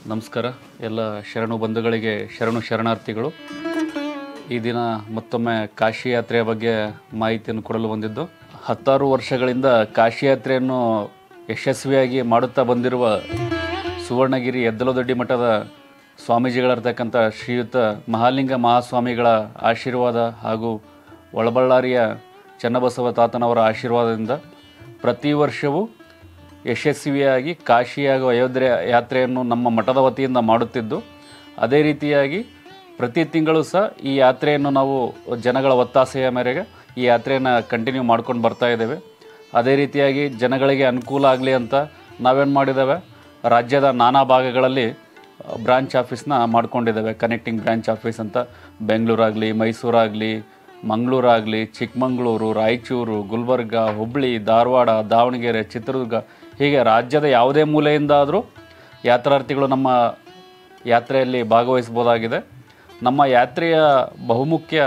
ನಮಸ್ಕಾರ ಎಲ್ಲ ಶರಣು ಬಂಧುಗಳಿಗೆ ಶರಣು ಶರಣಾರ್ಥಿಗಳು ಈ ದಿನ ಮತ್ತೊಮ್ಮೆ ಕಾಶಿ ಯಾತ್ರೆಯ ಬಗ್ಗೆ ಮಾಹಿತಿಯನ್ನು ಕೊಡಲು ಬಂದಿದ್ದು ಹತ್ತಾರು ವರ್ಷಗಳಿಂದ ಕಾಶಿ ಯಾತ್ರೆಯನ್ನು ಯಶಸ್ವಿಯಾಗಿ ಮಾಡುತ್ತಾ ಬಂದಿರುವ ಸುವರ್ಣಗಿರಿ ಎದ್ದಲದೊಡ್ಡಿ ಮಠದ ಸ್ವಾಮೀಜಿಗಳಿರ್ತಕ್ಕಂಥ ಶ್ರೀಯುತ ಮಹಾಲಿಂಗ ಮಹಾಸ್ವಾಮಿಗಳ ಆಶೀರ್ವಾದ ಹಾಗೂ ಒಳಬಳ್ಳಾರಿಯ ಚನ್ನಬಸವ ತಾತನವರ ಆಶೀರ್ವಾದದಿಂದ ಪ್ರತಿ ವರ್ಷವೂ ಯಶಸ್ವಿಯಾಗಿ ಕಾಶಿ ಹಾಗೂ ಅಯೋಧ್ಯೆ ಯಾತ್ರೆಯನ್ನು ನಮ್ಮ ಮಠದ ವತಿಯಿಂದ ಮಾಡುತ್ತಿದ್ದು ಅದೇ ರೀತಿಯಾಗಿ ಪ್ರತಿ ತಿಂಗಳು ಸಹ ಈ ಯಾತ್ರೆಯನ್ನು ನಾವು ಜನಗಳ ಒತ್ತಾಸೆಯ ಮೇರೆಗೆ ಈ ಯಾತ್ರೆಯನ್ನು ಕಂಟಿನ್ಯೂ ಮಾಡ್ಕೊಂಡು ಬರ್ತಾ ಇದ್ದೇವೆ ಅದೇ ರೀತಿಯಾಗಿ ಜನಗಳಿಗೆ ಅನುಕೂಲ ಆಗಲಿ ಅಂತ ನಾವೇನು ಮಾಡಿದ್ದೇವೆ ರಾಜ್ಯದ ನಾನಾ ಭಾಗಗಳಲ್ಲಿ ಬ್ರಾಂಚ್ ಆಫೀಸ್ನ ಮಾಡ್ಕೊಂಡಿದ್ದೇವೆ ಕನೆಕ್ಟಿಂಗ್ ಬ್ರಾಂಚ್ ಆಫೀಸ್ ಅಂತ ಬೆಂಗಳೂರಾಗಲಿ ಮೈಸೂರಾಗಲಿ ಮಂಗಳೂರಾಗಲಿ ಚಿಕ್ಕಮಗಳೂರು ರಾಯಚೂರು ಗುಲ್ಬರ್ಗ ಹುಬ್ಬಳ್ಳಿ ಧಾರವಾಡ ದಾವಣಗೆರೆ ಚಿತ್ರದುರ್ಗ ಹೀಗೆ ರಾಜ್ಯದ ಯಾವುದೇ ಮೂಲೆಯಿಂದಾದರೂ ಯಾತ್ರಾರ್ಥಿಗಳು ನಮ್ಮ ಯಾತ್ರೆಯಲ್ಲಿ ಭಾಗವಹಿಸ್ಬೋದಾಗಿದೆ ನಮ್ಮ ಯಾತ್ರೆಯ ಬಹುಮುಖ್ಯ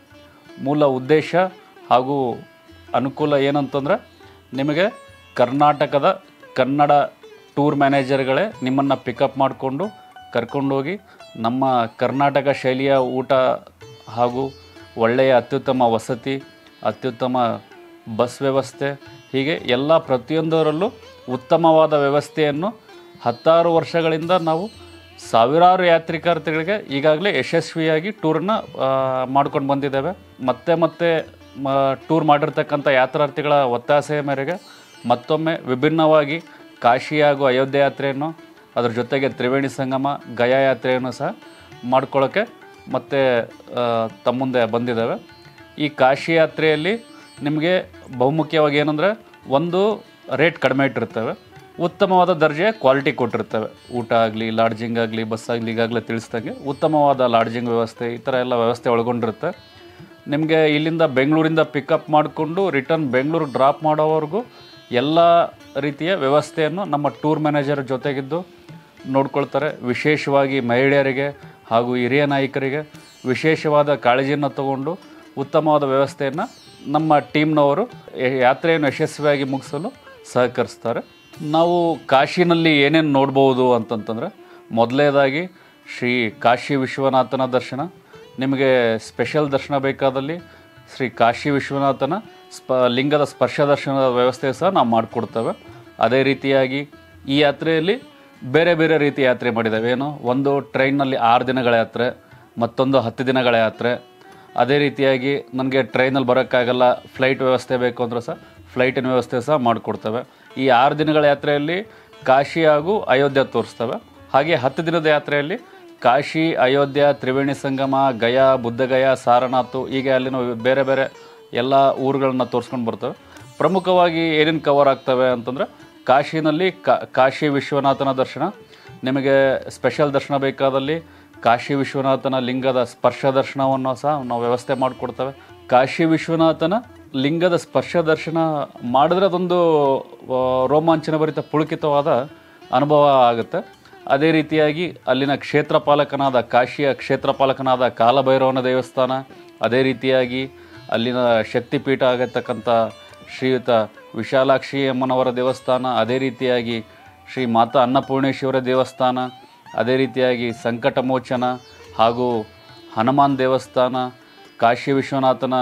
ಮೂಲ ಉದ್ದೇಶ ಹಾಗೂ ಅನುಕೂಲ ಏನಂತಂದರೆ ನಿಮಗೆ ಕರ್ನಾಟಕದ ಕನ್ನಡ ಟೂರ್ ಮ್ಯಾನೇಜರ್ಗಳೇ ನಿಮ್ಮನ್ನು ಪಿಕಪ್ ಮಾಡಿಕೊಂಡು ಕರ್ಕೊಂಡೋಗಿ ನಮ್ಮ ಕರ್ನಾಟಕ ಶೈಲಿಯ ಊಟ ಹಾಗೂ ಒಳ್ಳೆಯ ಅತ್ಯುತ್ತಮ ವಸತಿ ಅತ್ಯುತ್ತಮ ಬಸ್ ವ್ಯವಸ್ಥೆ ಹೀಗೆ ಎಲ್ಲ ಪ್ರತಿಯೊಂದರಲ್ಲೂ ಉತ್ತಮವಾದ ವ್ಯವಸ್ಥೆಯನ್ನು ಹತ್ತಾರು ವರ್ಷಗಳಿಂದ ನಾವು ಸಾವಿರಾರು ಯಾತ್ರಿಕಾರ್ಥಿಗಳಿಗೆ ಈಗಾಗಲೇ ಯಶಸ್ವಿಯಾಗಿ ಟೂರನ್ನ ಮಾಡ್ಕೊಂಡು ಬಂದಿದ್ದೇವೆ ಮತ್ತೆ ಮತ್ತೆ ಮ ಟೂರ್ ಮಾಡಿರ್ತಕ್ಕಂಥ ಯಾತ್ರಾರ್ಥಿಗಳ ಒತ್ತಾಸೆಯ ಮೇರೆಗೆ ಮತ್ತೊಮ್ಮೆ ವಿಭಿನ್ನವಾಗಿ ಕಾಶಿ ಹಾಗೂ ಅಯೋಧ್ಯೆ ಯಾತ್ರೆಯನ್ನು ಅದ್ರ ಜೊತೆಗೆ ತ್ರಿವೇಣಿ ಸಂಗಮ ಗಯಾ ಯಾತ್ರೆಯನ್ನು ಸಹ ಮಾಡ್ಕೊಳ್ಳೋಕ್ಕೆ ಮತ್ತೆ ಆ, ತಮ್ಮ ಮುಂದೆ ಬಂದಿದ್ದಾವೆ ಈ ಕಾಶಿ ಯಾತ್ರೆಯಲ್ಲಿ ನಿಮಗೆ ಬಹುಮುಖ್ಯವಾಗಿ ಏನಂದರೆ ಒಂದು ರೇಟ್ ಕಡಿಮೆ ಇಟ್ಟಿರ್ತವೆ ಉತ್ತಮವಾದ ದರ್ಜೆಯ ಕ್ವಾಲಿಟಿ ಕೊಟ್ಟಿರ್ತವೆ ಊಟ ಆಗಲಿ ಲಾಡ್ಜಿಂಗ್ ಆಗಲಿ ಬಸ್ ಆಗಲಿ ಈಗಾಗಲೇ ತಿಳಿಸ್ದಂಗೆ ಉತ್ತಮವಾದ ಲಾಡ್ಜಿಂಗ್ ವ್ಯವಸ್ಥೆ ಈ ಥರ ಎಲ್ಲ ವ್ಯವಸ್ಥೆ ಒಳಗೊಂಡಿರುತ್ತೆ ನಿಮಗೆ ಇಲ್ಲಿಂದ ಬೆಂಗಳೂರಿಂದ ಪಿಕಪ್ ಮಾಡಿಕೊಂಡು ರಿಟರ್ನ್ ಬೆಂಗಳೂರು ಡ್ರಾಪ್ ಮಾಡೋವರೆಗೂ ಎಲ್ಲ ರೀತಿಯ ವ್ಯವಸ್ಥೆಯನ್ನು ನಮ್ಮ ಟೂರ್ ಮ್ಯಾನೇಜರ್ ಜೊತೆಗಿದ್ದು ನೋಡ್ಕೊಳ್ತಾರೆ ವಿಶೇಷವಾಗಿ ಮಹಿಳೆಯರಿಗೆ ಹಾಗೂ ಹಿರಿಯ ನಾಯಕರಿಗೆ ವಿಶೇಷವಾದ ಕಾಳಜಿಯನ್ನು ತಗೊಂಡು ಉತ್ತಮವಾದ ವ್ಯವಸ್ಥೆಯನ್ನು ನಮ್ಮ ಟೀಮ್ನವರು ಯ- ಯಾತ್ರೆಯನ್ನು ಯಶಸ್ವಿಯಾಗಿ ಮುಗಿಸಲು ಸಹಕರಿಸ್ತಾರೆ ನಾವು ಕಾಶಿನಲ್ಲಿ ಏನೇನು ನೋಡ್ಬೋದು ಅಂತಂತಂದರೆ ಮೊದಲನೇದಾಗಿ ಶ್ರೀ ಕಾಶಿ ವಿಶ್ವನಾಥನ ದರ್ಶನ ನಿಮಗೆ ಸ್ಪೆಷಲ್ ದರ್ಶನ ಬೇಕಾದಲ್ಲಿ ಶ್ರೀ ಕಾಶಿ ವಿಶ್ವನಾಥನ ಸ್ಪ ಲಿಂಗದ ಸ್ಪರ್ಶ ದರ್ಶನದ ವ್ಯವಸ್ಥೆ ಸಹ ನಾವು ಮಾಡಿಕೊಡ್ತೇವೆ ಅದೇ ರೀತಿಯಾಗಿ ಈ ಯಾತ್ರೆಯಲ್ಲಿ ಬೇರೆ ಬೇರೆ ರೀತಿ ಯಾತ್ರೆ ಮಾಡಿದ್ದೇವೆ ಏನು ಒಂದು ಟ್ರೈನ್ನಲ್ಲಿ ಆರು ದಿನಗಳ ಯಾತ್ರೆ ಮತ್ತೊಂದು ಹತ್ತು ದಿನಗಳ ಯಾತ್ರೆ ಅದೇ ರೀತಿಯಾಗಿ ನನಗೆ ಟ್ರೈನಲ್ಲಿ ಬರೋಕ್ಕಾಗಲ್ಲ ಫ್ಲೈಟ್ ವ್ಯವಸ್ಥೆ ಬೇಕು ಅಂದ್ರೆ ಸಹ ಫ್ಲೈಟಿನ ವ್ಯವಸ್ಥೆ ಸಹ ಮಾಡಿಕೊಡ್ತೇವೆ ಈ ಆರು ದಿನಗಳ ಯಾತ್ರೆಯಲ್ಲಿ ಕಾಶಿ ಹಾಗೂ ಅಯೋಧ್ಯ ತೋರಿಸ್ತೇವೆ ಹಾಗೆ ಹತ್ತು ದಿನದ ಯಾತ್ರೆಯಲ್ಲಿ ಕಾಶಿ ಅಯೋಧ್ಯ ತ್ರಿವೇಣಿ ಸಂಗಮ ಗಯಾ ಬುದ್ಧಗಯ ಸಾರನಾಥ್ ಹೀಗೆ ಅಲ್ಲಿನ ಬೇರೆ ಬೇರೆ ಎಲ್ಲ ಊರುಗಳನ್ನ ತೋರಿಸ್ಕೊಂಡು ಬರ್ತವೆ ಪ್ರಮುಖವಾಗಿ ಏನೇನು ಕವರ್ ಆಗ್ತವೆ ಅಂತಂದರೆ ಕಾಶಿನಲ್ಲಿ ಕಾ- ಕಾಶಿ ವಿಶ್ವನಾಥನ ದರ್ಶನ ನಿಮಗೆ ಸ್ಪೆಷಲ್ ದರ್ಶನ ಬೇಕಾದಲ್ಲಿ ಕಾಶಿ ವಿಶ್ವನಾಥನ ಲಿಂಗದ ಸ್ಪರ್ಶ ದರ್ಶನವನ್ನು ಸಹ ನಾವು ವ್ಯವಸ್ಥೆ ಮಾಡಿಕೊಡ್ತೇವೆ ಕಾಶಿ ವಿಶ್ವನಾಥನ ಲಿಂಗದ ಸ್ಪರ್ಶ ದರ್ಶನ ಮಾಡಿದ್ರೆ ಅದೊಂದು ಆ, ರೋಮಾಂಚನಭರಿತ ಪುಳಕಿತವಾದ ಅನುಭವ ಆಗುತ್ತೆ ಅದೇ ರೀತಿಯಾಗಿ ಅಲ್ಲಿನ ಕ್ಷೇತ್ರ ಪಾಲಕನಾದ ಕಾಶಿಯ ಕ್ಷೇತ್ರ ಪಾಲಕನಾದ ಕಾಲಭೈರವನ ದೇವಸ್ಥಾನ ಅದೇ ರೀತಿಯಾಗಿ ಅಲ್ಲಿನ ಶಕ್ತಿಪೀಠ ಆಗಿರ್ತಕ್ಕಂಥ ಶ್ರೀಯುತ ವಿಶಾಲಾಕ್ಷಿ ಅಮ್ಮನವರ ದೇವಸ್ಥಾನ ಅದೇ ರೀತಿಯಾಗಿ ಶ್ರೀ ಮಾತಾ ಅನ್ನಪೂರ್ಣೇಶ್ವರ ದೇವಸ್ಥಾನ ಅದೇ ರೀತಿಯಾಗಿ ಸಂಕಟ ಮೋಚನ ಹಾಗೂ ಹನುಮಾನ್ ದೇವಸ್ಥಾನ ಕಾಶಿ ವಿಶ್ವನಾಥನ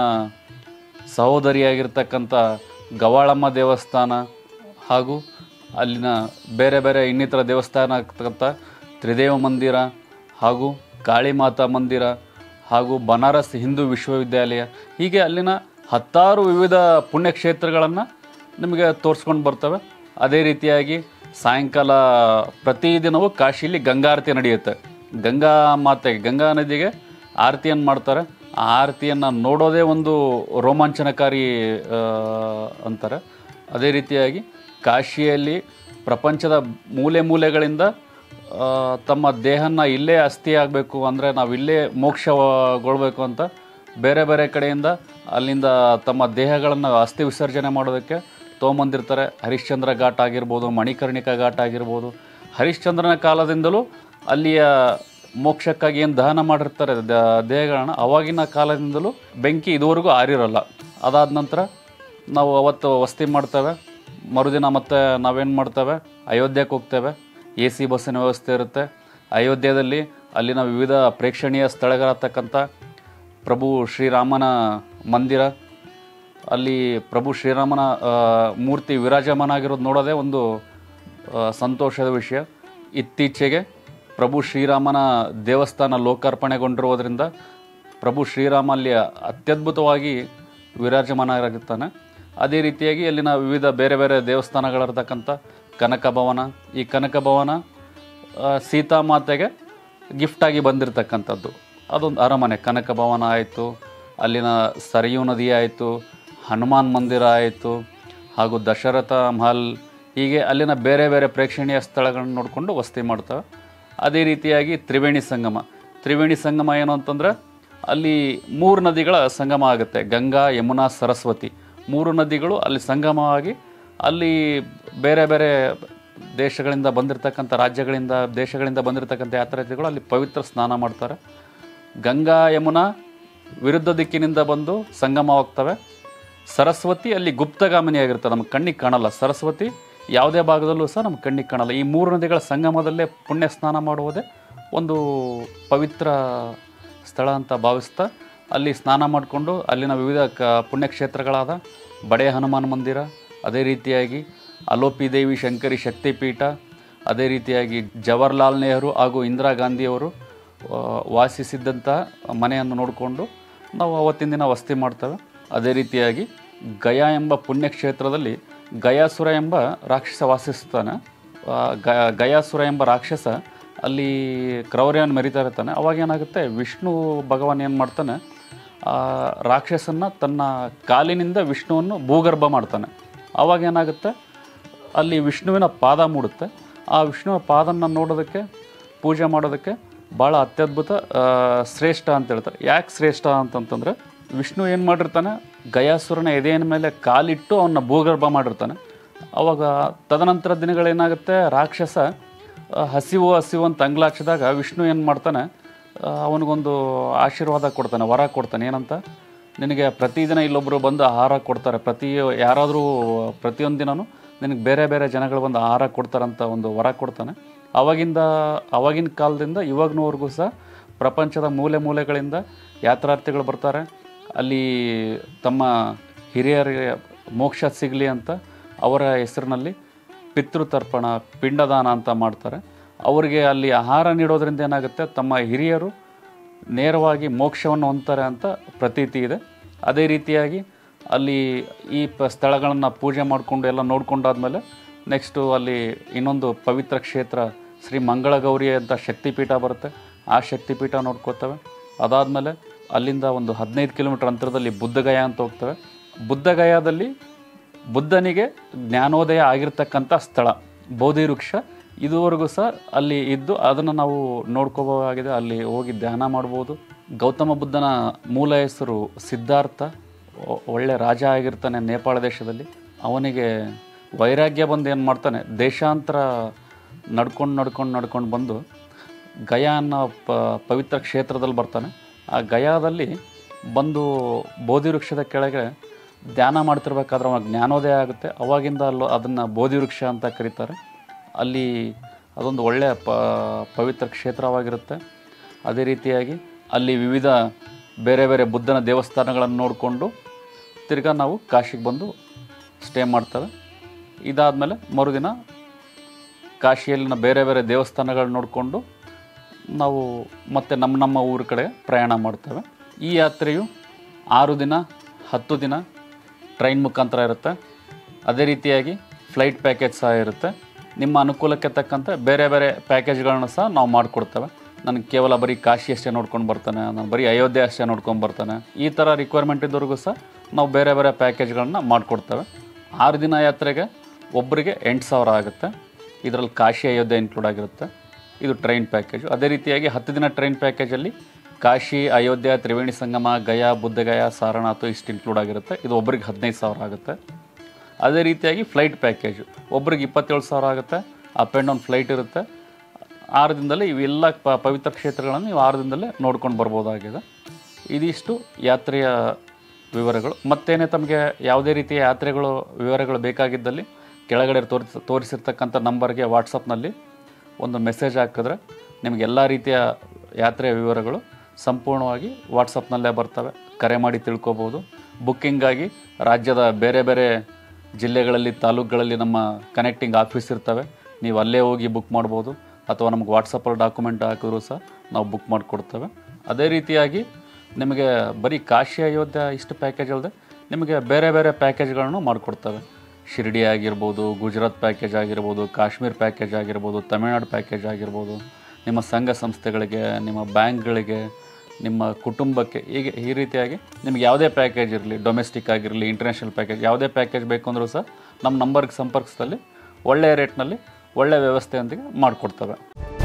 ಸಹೋದರಿಯಾಗಿರ್ತಕ್ಕಂಥ ಗವಾಳಮ್ಮ ದೇವಸ್ಥಾನ ಹಾಗೂ ಅಲ್ಲಿನ ಬೇರೆ ಬೇರೆ ಇನ್ನಿತರ ದೇವಸ್ಥಾನ ಆಗ್ತಕ್ಕಂಥ ತ್ರಿದೇವ ಮಂದಿರ ಹಾಗೂ ಕಾಳಿಮಾತಾ ಮಂದಿರ ಹಾಗೂ ಬನಾರಸ್ ಹಿಂದೂ ವಿಶ್ವವಿದ್ಯಾಲಯ ಹೀಗೆ ಅಲ್ಲಿನ ಹತ್ತಾರು ವಿವಿಧ ಪುಣ್ಯಕ್ಷೇತ್ರಗಳನ್ನು ನಿಮಗೆ ತೋರಿಸ್ಕೊಂಡು ಬರ್ತವೆ ಅದೇ ರೀತಿಯಾಗಿ ಸಾಯಂಕಾಲ ಪ್ರತಿದಿನವೂ ಕಾಶಿಲಿ ಗಂಗಾರತಿ ನಡೆಯುತ್ತೆ ಗಂಗಾ ಮಾತೆಗೆ ಗಂಗಾ ನದಿಗೆ ಆರತಿಯನ್ನು ಮಾಡ್ತಾರೆ ಆ ಆರತಿಯನ್ನು ನೋಡೋದೇ ಒಂದು ರೋಮಾಂಚನಕಾರಿ ಆ, ಅಂತಾರೆ ಅದೇ ರೀತಿಯಾಗಿ ಕಾಶಿಯಲ್ಲಿ ಪ್ರಪಂಚದ ಮೂಲೆ ಮೂಲೆಗಳಿಂದ ಆ, ತಮ್ಮ ದೇಹನ ಇಲ್ಲೇ ಅಸ್ಥಿ ಆಗಬೇಕು ಅಂದರೆ ನಾವು ಇಲ್ಲೇ ಮೋಕ್ಷಗೊಳ್ಬೇಕು ಅಂತ ಬೇರೆ ಬೇರೆ ಕಡೆಯಿಂದ ಅಲ್ಲಿಂದ ತಮ್ಮ ದೇಹಗಳನ್ನು ಅಸ್ಥಿ ವಿಸರ್ಜನೆ ಮಾಡೋದಕ್ಕೆ ತೊಗೊಂಬಂದಿರ್ತಾರೆ ಹರಿಶ್ಚಂದ್ರ ಘಾಟ್ ಆಗಿರ್ಬೋದು ಮಣಿಕರ್ಣಿಕಾ ಘಾಟ್ ಆಗಿರ್ಬೋದು ಹರಿಶ್ಚಂದ್ರನ ಕಾಲದಿಂದಲೂ ಅಲ್ಲಿಯ ಮೋಕ್ಷಕ್ಕಾಗಿ ಏನು ದಹನ ಮಾಡಿರ್ತಾರೆ ದ- ದೇಹಗಳನ್ನ ಅವಾಗಿನ ಕಾಲದಿಂದಲೂ ಬೆಂಕಿ ಇದುವರೆಗೂ ಆರಿರಲ್ಲ ಅದಾದ ನಂತರ ನಾವು ಅವತ್ತು ವಸ್ತಿ ಮಾಡ್ತೇವೆ ಮರುದಿನ ಮತ್ತೆ ನಾವೇನು ಮಾಡ್ತೇವೆ ಅಯೋಧ್ಯಕ್ಕೆ ಹೋಗ್ತೇವೆ ಎ ಸಿ ಬಸ್ಸಿನ ವ್ಯವಸ್ಥೆ ಇರುತ್ತೆ ಅಯೋಧ್ಯೆಯಲ್ಲಿ ಅಲ್ಲಿನ ವಿವಿಧ ಪ್ರೇಕ್ಷಣೀಯ ಸ್ಥಳಗಳಾಗ್ತಕ್ಕಂಥ ಪ್ರಭು ಶ್ರೀರಾಮನ ಮಂದಿರ ಅಲ್ಲಿ ಪ್ರಭು ಶ್ರೀರಾಮನ ಆ, ಮೂರ್ತಿ ವಿರಾಜಮಾನ ಆಗಿರೋದು ನೋಡೋದೇ ಒಂದು ಆ, ಸಂತೋಷದ ವಿಷಯ ಇತ್ತೀಚೆಗೆ ಪ್ರಭು ಶ್ರೀರಾಮನ ದೇವಸ್ಥಾನ ಲೋಕಾರ್ಪಣೆಗೊಂಡಿರುವುದರಿಂದ ಪ್ರಭು ಶ್ರೀರಾಮ ಅಲ್ಲಿ ಅತ್ಯದ್ಭುತವಾಗಿ ವಿರಾಜಮಾನರಾಗಿರ್ತಾನೆ ಅದೇ ರೀತಿಯಾಗಿ ಅಲ್ಲಿನ ವಿವಿಧ ಬೇರೆ ಬೇರೆ ದೇವಸ್ಥಾನಗಳಿರ್ತಕ್ಕಂಥ ಕನಕ ಭವನ ಈ ಕನಕ ಭವನ ಆ, ಸೀತಾಮಾತೆಗೆ ಗಿಫ್ಟಾಗಿ ಬಂದಿರತಕ್ಕಂಥದ್ದು ಅದೊಂದು ಅರಮನೆ ಕನಕ ಭವನ ಆಯಿತು ಅಲ್ಲಿನ ಸರಿಯೂ ನದಿ ಆಯಿತು ಹನುಮಾನ್ ಮಂದಿರ ಆಯಿತು ಹಾಗೂ ದಶರಥ ಮಹಲ್ ಹೀಗೆ ಅಲ್ಲಿನ ಬೇರೆ ಬೇರೆ ಪ್ರೇಕ್ಷಣೀಯ ಸ್ಥಳಗಳನ್ನ ನೋಡಿಕೊಂಡು ವಸತಿ ಮಾಡ್ತವೆ ಅದೇ ರೀತಿಯಾಗಿ ತ್ರಿವೇಣಿ ಸಂಗಮ ತ್ರಿವೇಣಿ ಸಂಗಮ ಏನು ಅಂತಂದರೆ ಅಲ್ಲಿ ಮೂರು ನದಿಗಳ ಸಂಗಮ ಆಗುತ್ತೆ ಗಂಗಾ ಯಮುನಾ ಸರಸ್ವತಿ ಮೂರು ನದಿಗಳು ಅಲ್ಲಿ ಸಂಗಮವಾಗಿ ಅಲ್ಲಿ ಬೇರೆ ಬೇರೆ ದೇಶಗಳಿಂದ ಬಂದಿರತಕ್ಕಂಥ ರಾಜ್ಯಗಳಿಂದ ದೇಶಗಳಿಂದ ಬಂದಿರತಕ್ಕಂಥ ಯಾತ್ರಾರ್ಥಿಗಳು ಅಲ್ಲಿ ಪವಿತ್ರ ಸ್ನಾನ ಮಾಡ್ತಾರೆ ಗಂಗಾ ಯಮುನಾ ವಿರುದ್ಧ ದಿಕ್ಕಿನಿಂದ ಬಂದು ಸಂಗಮವಾಗ್ತವೆ ಸರಸ್ವತಿ ಅಲ್ಲಿ ಗುಪ್ತಗಾಮಿನಿಯಾಗಿರ್ತದೆ ನಮ್ಮ ಕಣ್ಣಿಗೆ ಕಾಣಲ್ಲ ಸರಸ್ವತಿ ಯಾವುದೇ ಭಾಗದಲ್ಲೂ ಸಹ ನಮ್ಮ ಕಣ್ಣಿಗೆ ಕಾಣಲ್ಲ ಈ ಮೂರು ನದಿಗಳ ಸಂಗಮದಲ್ಲೇ ಪುಣ್ಯ ಸ್ನಾನ ಮಾಡುವುದೇ ಒಂದು ಪವಿತ್ರ ಸ್ಥಳ ಅಂತ ಭಾವಿಸ್ತಾ ಅಲ್ಲಿ ಸ್ನಾನ ಮಾಡಿಕೊಂಡು ಅಲ್ಲಿನ ವಿವಿಧ ಕ ಪುಣ್ಯಕ್ಷೇತ್ರಗಳಾದ ಬಡೆ ಹನುಮಾನ್ ಮಂದಿರ ಅದೇ ರೀತಿಯಾಗಿ ಅಲೋಪಿ ದೇವಿ ಶಂಕರಿ ಶಕ್ತಿಪೀಠ ಅದೇ ರೀತಿಯಾಗಿ ಜವಾಹರ್ಲಾಲ್ ನೆಹರು ಹಾಗೂ ಇಂದಿರಾ ಗಾಂಧಿಯವರು ಆ, ವಾಸಿಸಿದ್ದಂಥ ಮನೆಯನ್ನು ನೋಡಿಕೊಂಡು ನಾವು ಅವತ್ತಿನ ದಿನ ವಸತಿ ಮಾಡ್ತೇವೆ ಅದೇ ರೀತಿಯಾಗಿ ಗಯಾ ಎಂಬ ಪುಣ್ಯಕ್ಷೇತ್ರದಲ್ಲಿ ಗಯಾಸುರ ಎಂಬ ರಾಕ್ಷಸ ವಾಸಿಸ್ತಾನೆ ಆ, ಗ- ಗಯಾಸುರ ಎಂಬ ರಾಕ್ಷಸ ಅಲ್ಲಿ ಕ್ರೌರ್ಯವನ್ನು ಮೆರಿತಾ ಇರ್ತಾನೆ ಅವಾಗ ಏನಾಗುತ್ತೆ ವಿಷ್ಣು ಭಗವಾನ್ ಏನು ಮಾಡ್ತಾನೆ ಆ ರಾಕ್ಷಸನ್ನ ತನ್ನ ಕಾಲಿನಿಂದ ವಿಷ್ಣುವನ್ನು ಭೂಗರ್ಭ ಮಾಡ್ತಾನೆ ಅವಾಗ ಏನಾಗುತ್ತೆ ಅಲ್ಲಿ ವಿಷ್ಣುವಿನ ಪಾದ ಮೂಡುತ್ತೆ ಆ ವಿಷ್ಣುವಿನ ಪಾದನ ನೋಡೋದಕ್ಕೆ ಪೂಜೆ ಮಾಡೋದಕ್ಕೆ ಭಾಳ ಅತ್ಯದ್ಭುತ ಆ, ಶ್ರೇಷ್ಠ ಅಂತ ಹೇಳ್ತಾರೆ ಯಾಕೆ ಶ್ರೇಷ್ಠ ಅಂತಂತಂದರೆ ವಿಷ್ಣು ಏನು ಮಾಡಿರ್ತಾನೆ ಗಯಾಸುರನ ಎದೆಯ ಮೇಲೆ ಕಾಲಿಟ್ಟು ಅವನ್ನ ಭೂಗರ್ಭ ಮಾಡಿರ್ತಾನೆ ಅವಾಗ ತದನಂತರ ದಿನಗಳೇನಾಗುತ್ತೆ ರಾಕ್ಷಸ ಆ, ಹಸಿವು ಹಸಿವು ಅಂತ ಅಂಗ್ಲಾಚಿದಾಗ ವಿಷ್ಣು ಏನು ಮಾಡ್ತಾನೆ ಆ, ಅವನಿಗೊಂದು ಆಶೀರ್ವಾದ ಕೊಡ್ತಾನೆ ವರ ಕೊಡ್ತಾನೆ ಏನಂತ ನಿನಗೆ ಪ್ರತಿದಿನ ಇಲ್ಲೊಬ್ಬರು ಬಂದು ಆಹಾರ ಕೊಡ್ತಾರೆ ಪ್ರತಿ ಯಾರಾದರೂ ಪ್ರತಿಯೊಂದು ದಿನವೂ ನಿನಗೆ ಬೇರೆ ಬೇರೆ ಜನಗಳು ಬಂದು ಆಹಾರ ಕೊಡ್ತಾರಂತ ಒಂದು ವರ ಕೊಡ್ತಾನೆ ಅವಾಗಿಂದ ಅವಾಗಿನ ಕಾಲದಿಂದ ಇವಾಗ್ನವರೆಗೂ ಸಹ ಪ್ರಪಂಚದ ಮೂಲೆ ಮೂಲೆಗಳಿಂದ ಯಾತ್ರಾರ್ಥಿಗಳು ಬರ್ತಾರೆ ಅಲ್ಲಿ ತಮ್ಮ ಹಿರಿಯರಿಗೆ ಮೋಕ್ಷ ಸಿಗಲಿ ಅಂತ ಅವರ ಹೆಸರಿನಲ್ಲಿ ಪಿತೃತರ್ಪಣ ಪಿಂಡದಾನ ಅಂತ ಮಾಡ್ತಾರೆ ಅವರಿಗೆ ಅಲ್ಲಿ ಆಹಾರ ನೀಡೋದ್ರಿಂದ ಏನಾಗುತ್ತೆ ತಮ್ಮ ಹಿರಿಯರು ನೇರವಾಗಿ ಮೋಕ್ಷವನ್ನು ಹೊಂದ್ತಾರೆ ಅಂತ ಪ್ರತೀತಿ ಇದೆ ಅದೇ ರೀತಿಯಾಗಿ ಅಲ್ಲಿ ಈ ಪ ಸ್ಥಳಗಳನ್ನು ಪೂಜೆ ಮಾಡಿಕೊಂಡು ಎಲ್ಲ ನೋಡ್ಕೊಂಡಾದ್ಮೇಲೆ ನೆಕ್ಸ್ಟು ಅಲ್ಲಿ ಇನ್ನೊಂದು ಪವಿತ್ರ ಕ್ಷೇತ್ರ ಶ್ರೀ ಮಂಗಳಗೌರಿ ಅಂತ ಶಕ್ತಿಪೀಠ ಬರುತ್ತೆ ಆ ಶಕ್ತಿಪೀಠ ನೋಡ್ಕೋತೇವೆ ಅದಾದಮೇಲೆ ಅಲ್ಲಿಂದ ಒಂದು ಹದಿನೈದು ಕಿಲೋಮೀಟರ್ ಅಂತರದಲ್ಲಿ ಬುದ್ಧಗಯ ಅಂತ ಹೋಗ್ತೇವೆ ಬುದ್ಧಗಯಾದಲ್ಲಿ ಬುದ್ಧನಿಗೆ ಜ್ಞಾನೋದಯ ಆಗಿರ್ತಕ್ಕಂಥ ಸ್ಥಳ ಬೋಧಿ ವೃಕ್ಷ ಇದುವರೆಗೂ ಸಹ ಅಲ್ಲಿ ಇದ್ದು ಅದನ್ನು ನಾವು ನೋಡ್ಕೋಬಹುದಾಗಿದೆ ಅಲ್ಲಿ ಹೋಗಿ ಧ್ಯಾನ ಮಾಡ್ಬೋದು ಗೌತಮ ಬುದ್ಧನ ಮೂಲ ಹೆಸರು ಸಿದ್ಧಾರ್ಥ ಒ- ಒಳ್ಳೆ ರಾಜ ಆಗಿರ್ತಾನೆ ನೇಪಾಳ ದೇಶದಲ್ಲಿ ಅವನಿಗೆ ವೈರಾಗ್ಯ ಬಂದು ಏನು ಮಾಡ್ತಾನೆ ದೇಶಾಂತರ ನಡ್ಕೊಂಡು ನಡ್ಕೊಂಡು ನಡ್ಕೊಂಡು ಬಂದು ಗಯಾ ಅನ್ನೋ ಪ ಪವಿತ್ರ ಕ್ಷೇತ್ರದಲ್ಲಿ ಬರ್ತಾನೆ ಆ ಗಯಾದಲ್ಲಿ ಬಂದು ಬೋಧಿ ವೃಕ್ಷದ ಕೆಳಗೆ ಧ್ಯಾನ ಮಾಡ್ತಿರ್ಬೇಕಾದ್ರೆ ಅವಾಗ ಜ್ಞಾನೋದಯ ಆಗುತ್ತೆ ಅವಾಗಿಂದ ಅಲ್ಲೂ ಅದನ್ನು ಬೋಧಿ ವೃಕ್ಷ ಅಂತ ಕರೀತಾರೆ ಅಲ್ಲಿ ಅದೊಂದು ಒಳ್ಳೆಯ ಪ ಪವಿತ್ರ ಕ್ಷೇತ್ರವಾಗಿರುತ್ತೆ ಅದೇ ರೀತಿಯಾಗಿ ಅಲ್ಲಿ ವಿವಿಧ ಬೇರೆ ಬೇರೆ ಬುದ್ಧನ ದೇವಸ್ಥಾನಗಳನ್ನು ನೋಡಿಕೊಂಡು ತಿರ್ಗಾ ನಾವು ಕಾಶಿಗೆ ಬಂದು ಸ್ಟೇ ಮಾಡ್ತೇವೆ ಇದಾದಮೇಲೆ ಮರುದಿನ ಕಾಶಿಯಲ್ಲಿನ ಬೇರೆ ಬೇರೆ ದೇವಸ್ಥಾನಗಳು ನೋಡಿಕೊಂಡು ನಾವು ಮತ್ತೆ ನಮ್ಮ ನಮ್ಮ ಊರ ಕಡೆ ಪ್ರಯಾಣ ಮಾಡ್ತೇವೆ ಈ ಯಾತ್ರೆಯು ಆರು ದಿನ ಹತ್ತು ದಿನ ಟ್ರೈನ್ ಮುಖಾಂತರ ಇರುತ್ತೆ ಅದೇ ರೀತಿಯಾಗಿ ಫ್ಲೈಟ್ ಪ್ಯಾಕೇಜ್ ಸಹ ಇರುತ್ತೆ ನಿಮ್ಮ ಅನುಕೂಲಕ್ಕೆ ತಕ್ಕಂತೆ ಬೇರೆ ಬೇರೆ ಪ್ಯಾಕೇಜ್ಗಳನ್ನ ಸಹ ನಾವು ಮಾಡಿಕೊಡ್ತೇವೆ ನನಗೆ ಕೇವಲ ಬರೀ ಕಾಶಿ ಅಷ್ಟೇ ನೋಡ್ಕೊಂಡು ಬರ್ತಾನೆ ನಾನು ಬರೀ ಅಯೋಧ್ಯೆ ಅಷ್ಟೇ ನೋಡ್ಕೊಂಡು ಬರ್ತಾನೆ ಈ ಥರ ರಿಕ್ವೈರ್ಮೆಂಟ್ ಇದ್ದವ್ರಿಗೂ ಸಹ ನಾವು ಬೇರೆ ಬೇರೆ ಪ್ಯಾಕೇಜ್ಗಳನ್ನ ಮಾಡಿಕೊಡ್ತೇವೆ ಆರು ದಿನ ಯಾತ್ರೆಗೆ ಒಬ್ಬರಿಗೆ ಎಂಟು ಸಾವಿರ ಆಗುತ್ತೆ ಇದರಲ್ಲಿ ಕಾಶಿ ಅಯೋಧ್ಯೆ ಇನ್ಕ್ಲೂಡ್ ಆಗಿರುತ್ತೆ ಇದು ಟ್ರೈನ್ ಪ್ಯಾಕೇಜು ಅದೇ ರೀತಿಯಾಗಿ ಹತ್ತು ದಿನ ಟ್ರೈನ್ ಪ್ಯಾಕೇಜಲ್ಲಿ ಕಾಶಿ ಅಯೋಧ್ಯೆ ತ್ರಿವೇಣಿ ಸಂಗಮ ಗಯಾ ಬುದ್ಧಗಯ ಸಾರನಾಥ್ ಇಷ್ಟು ಇನ್ಕ್ಲೂಡ್ ಆಗಿರುತ್ತೆ ಇದು ಒಬ್ರಿಗೆ ಹದಿನೈದು ಸಾವಿರ ಆಗುತ್ತೆ ಅದೇ ರೀತಿಯಾಗಿ ಫ್ಲೈಟ್ ಪ್ಯಾಕೇಜು ಒಬ್ರಿಗೆ ಇಪ್ಪತ್ತೇಳು ಸಾವಿರ ಆಗುತ್ತೆ ಅಪ್ ಆ್ಯಂಡ್ ಡೌನ್ ಫ್ಲೈಟ್ ಇರುತ್ತೆ ಆರು ದಿನದಲ್ಲಿ ಇವೆಲ್ಲ ಪ ಪವಿತ್ರ ಕ್ಷೇತ್ರಗಳನ್ನು ನೀವು ಆರು ದಿನದಲ್ಲೇ ನೋಡ್ಕೊಂಡು ಬರ್ಬೋದಾಗಿದೆ ಇದಿಷ್ಟು ಯಾತ್ರೆಯ ವಿವರಗಳು ಮತ್ತೇನೇ ತಮಗೆ ಯಾವುದೇ ರೀತಿಯ ಯಾತ್ರೆಗಳು ವಿವರಗಳು ಬೇಕಾಗಿದ್ದಲ್ಲಿ ಕೆಳಗಡೆ ತೋರಿಸ್ ತೋರಿಸಿರ್ತಕ್ಕಂಥ ನಂಬರ್ಗೆ ವಾಟ್ಸಪ್ನಲ್ಲಿ ಒಂದು ಮೆಸೇಜ್ ಹಾಕಿದ್ರೆ ನಿಮಗೆ ಎಲ್ಲ ರೀತಿಯ ಯಾತ್ರೆಯ ವಿವರಗಳು ಸಂಪೂರ್ಣವಾಗಿ ವಾಟ್ಸಪ್ನಲ್ಲೇ ಬರ್ತವೆ ಕರೆ ಮಾಡಿ ತಿಳ್ಕೊಬೋದು ಬುಕ್ಕಿಂಗಾಗಿ ರಾಜ್ಯದ ಬೇರೆ ಬೇರೆ ಜಿಲ್ಲೆಗಳಲ್ಲಿ ತಾಲೂಕುಗಳಲ್ಲಿ ನಮ್ಮ ಕನೆಕ್ಟಿಂಗ್ ಆಫೀಸ್ ಇರ್ತವೆ ನೀವು ಅಲ್ಲೇ ಹೋಗಿ ಬುಕ್ ಮಾಡ್ಬೋದು ಅಥವಾ ನಮ್ಗೆ ವಾಟ್ಸಪ್ಪಲ್ಲಿ ಡಾಕ್ಯುಮೆಂಟ್ ಹಾಕಿದ್ರು ಸಹ ನಾವು ಬುಕ್ ಮಾಡಿಕೊಡ್ತೇವೆ ಅದೇ ರೀತಿಯಾಗಿ ನಿಮಗೆ ಬರೀ ಕಾಶಿ ಅಯೋಧ್ಯ ಇಷ್ಟು ಪ್ಯಾಕೇಜ್ ಅಲ್ಲದೆ ನಿಮಗೆ ಬೇರೆ ಬೇರೆ ಪ್ಯಾಕೇಜ್ಗಳನ್ನು ಮಾಡಿಕೊಡ್ತವೆ ಶಿರ್ಡಿ ಆಗಿರ್ಬೋದು ಗುಜರಾತ್ ಪ್ಯಾಕೇಜ್ ಆಗಿರ್ಬೋದು ಕಾಶ್ಮೀರ್ ಪ್ಯಾಕೇಜ್ ಆಗಿರ್ಬೋದು ತಮಿಳ್ನಾಡು ಪ್ಯಾಕೇಜ್ ಆಗಿರ್ಬೋದು ನಿಮ್ಮ ಸಂಘ ಸಂಸ್ಥೆಗಳಿಗೆ ನಿಮ್ಮ ಬ್ಯಾಂಕ್ಗಳಿಗೆ ನಿಮ್ಮ ಕುಟುಂಬಕ್ಕೆ ಹೀಗೆ ಈ ರೀತಿಯಾಗಿ ನಿಮ್ಗೆ ಯಾವುದೇ ಪ್ಯಾಕೇಜ್ ಇರಲಿ ಡೊಮೆಸ್ಟಿಕ್ ಆಗಿರಲಿ ಇಂಟರ್ನ್ಯಾಷನಲ್ ಪ್ಯಾಕೇಜ್ ಯಾವುದೇ ಪ್ಯಾಕೇಜ್ ಬೇಕು ಅಂದರೂ ಸಹ ನಮ್ಮ ನಂಬರ್ಗೆ ಸಂಪರ್ಕಿಸಿದಲ್ಲಿ ಒಳ್ಳೆಯ ರೇಟ್ನಲ್ಲಿ ಒಳ್ಳೆಯ ವ್ಯವಸ್ಥೆಯೊಂದಿಗೆ ಮಾಡಿಕೊಡ್ತವೆ